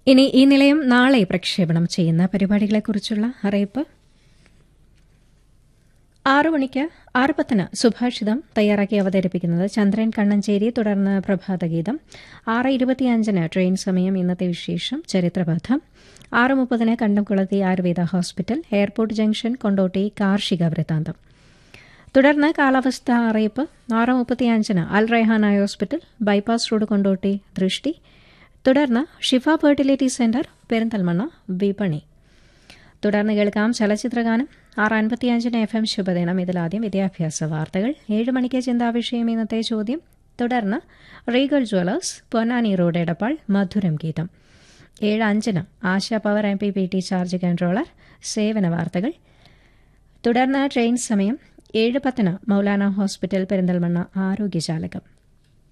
ഇനി ഈ നിലയം നാളെ പ്രക്ഷേപണം ചെയ്യുന്ന പരിപാടികളെക്കുറിച്ചുള്ള അറിയിപ്പ് ആറു മണിക്ക് ആറ് പത്തിന് സുഭാഷിതം തയ്യാറാക്കി അവതരിപ്പിക്കുന്നത് ചന്ദ്രൻ കണ്ണഞ്ചേരി തുടർന്ന് പ്രഭാതഗീതം ആറ് ഇരുപത്തിയഞ്ചിന് ട്രെയിൻ സമയം ഇന്നത്തെ വിശേഷം ചരിത്രപഥം ആറ് മുപ്പതിന് Kandamkulathi Ayurveda hospital airport junction Kondotty കാർഷിക വൃത്താന്തം തുടർന്ന് കാലാവസ്ഥ അറിയിപ്പ് ആറ് മുപ്പത്തിയഞ്ചിന് Al Raihana hospital bypass road Kondotty ദൃഷ്ടി തുടർന്ന് ഷിഫ ഫെർട്ടിലിറ്റി സെന്റർ പെരിന്തൽമണ്ണ വിപണി തുടർന്ന് കേൾക്കാം ചലച്ചിത്രഗാനം ആറ് അൻപത്തിയഞ്ചിന് എഫ് എം ശുഭദിനം ഇതിലാദ്യം വിദ്യാഭ്യാസ വാർത്തകൾ ഏഴ് മണിക്ക് ചിന്താവിഷയം ഇന്നത്തെ ചോദ്യം തുടർന്ന് Regal jewellers Ponnani road Edappal മധുരം ഗീതം ഏഴ് അഞ്ചിന് Asha power M P P T charge controller സേവന വാർത്തകൾ തുടർന്ന് ട്രെയിൻ സമയം ഏഴ് പത്തിന് മൗലാന ഹോസ്പിറ്റൽ പെരിന്തൽമണ്ണ ആരോഗ്യജാലകം